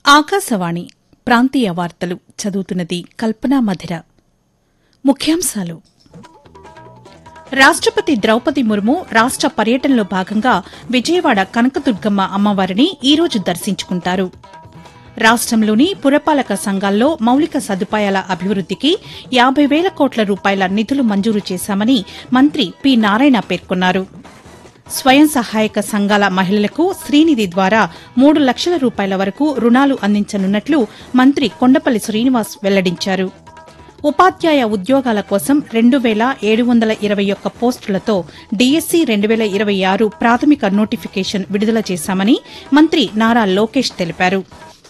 ఆకాశవాణి ప్రాంతీయ వార్తలు చదువుతున్నది కల్పనా మధిర ముఖ్యాంశాలు రాష్టపతి ద్రౌపది ముర్ము రాష్ట పర్యటనలో భాగంగా విజయవాడ కనకదుర్గమ్మ అమ్మవారిని ఈరోజు దర్శించుకుంటారు రాష్టంలోని పురపాలక సంఘాల్లో మౌలిక సదుపాయాల అభివృద్దికి యాబై వేల కోట్ల రూపాయల నిధులు మంజూరు చేశామని మంత్రి పి నారాయణ పేర్కొన్నారు స్వయం సహాయక సంఘాల మహిళలకు శ్రీనిధి ద్వారా మూడు లక్షల రూపాయల వరకు రుణాలు అందించనున్నట్లు మంత్రి కొండపల్లి శ్రీనివాస్ వెల్లడించారు ఉపాధ్యాయ ఉద్యోగాల కోసం రెండు వేల ఏడు వందల ఇరవై ఒక్క పోస్టులతో డీఎస్సీ రెండు వేల ఇరవై ఆరు ప్రాథమిక నోటిఫికేషన్ విడుదల చేశామని మంత్రి నారా లోకేష్ తెలిపారు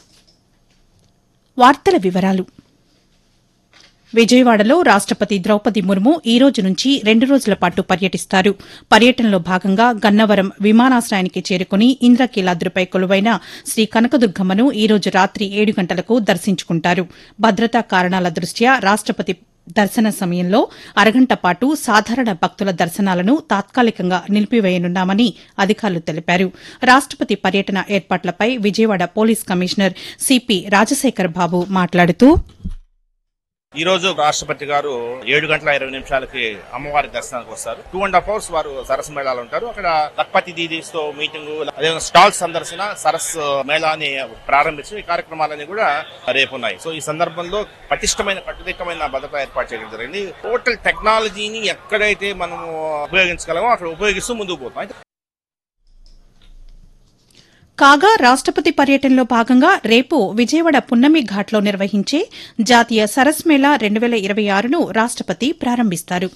వార్తల వివరాలు విజయవాడలో రాష్టపతి ద్రౌపది ముర్ము ఈ రోజు నుంచి రెండు రోజుల పాటు పర్యటిస్తారు పర్యటనలో భాగంగా గన్నవరం విమానాశ్రయానికి చేరుకుని ఇంద్రకీలాద్రిపై కొలువైన శ్రీ కనకదుర్గమ్మను ఈ రోజు రాత్రి ఏడు గంటలకు దర్శించుకుంటారు భద్రతా కారణాల దృష్ట్యా రాష్టపతి దర్శన సమయంలో అరగంట పాటు సాధారణ భక్తుల దర్శనాలను తాత్కాలికంగా నిలిపివేయనున్నామని అధికారులు తెలిపారు రాష్టపతి పర్యటన ఏర్పాట్లపై Vijayawada police commissioner CP Rajasekhar Babu మాట్లాడుతూ ఈ రోజు రాష్ట్రపతి గారు ఏడు గంటల ఇరవై నిమిషాలకి అమ్మవారి దర్శనానికి వస్తారు టూ అండ్ హాఫ్ అవర్స్ వారు సరస్సు మేళాలు ఉంటారు అక్కడ లక్పతి దీదీస్ తో మీటింగ్ అదే స్టాల్ సందర్శన సరస్సు మేళాని ప్రారంభించి ఈ కార్యక్రమాలన్నీ కూడా రేపు ఉన్నాయి సో ఈ సందర్భంలో పటిష్టమైన కట్టుదిట్టమైన భద్రత ఏర్పాటు చేయడం జరిగింది టోటల్ టెక్నాలజీని ఎక్కడైతే మనం ఉపయోగించగలమో అక్కడ ఉపయోగిస్తూ ముందుకు పోతాం కాగా రాష్టపతి పర్యటనలో భాగంగా రేపు విజయవాడ పున్నమి ఘాట్లో నిర్వహించే జాతీయ సరస్ మేళా రెండు వేల ఇరవై ఆరును రాష్టపతి ప్రారంభిస్తారు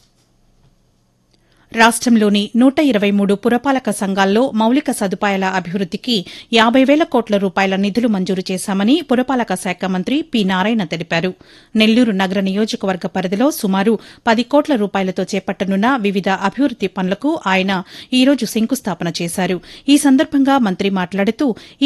రాష్టంలోని నూట ఇరవై మూడు పురపాలక సంఘాల్లో మౌలిక సదుపాయాల అభివృద్దికి యాబై వేల కోట్ల రూపాయల నిధులు మంజూరు చేశామని పురపాలక శాఖ మంత్రి పి నారాయణ తెలిపారు నెల్లూరు నగర నియోజకవర్గ పరిధిలో సుమారు పది కోట్ల రూపాయలతో చేపట్టనున్న వివిధ అభివృద్ది పనులకు ఆయన ఈ రోజు శంకుస్థాపన చేశారు ఈ సందర్భంగా మంత్రి మాట్లాడుతూ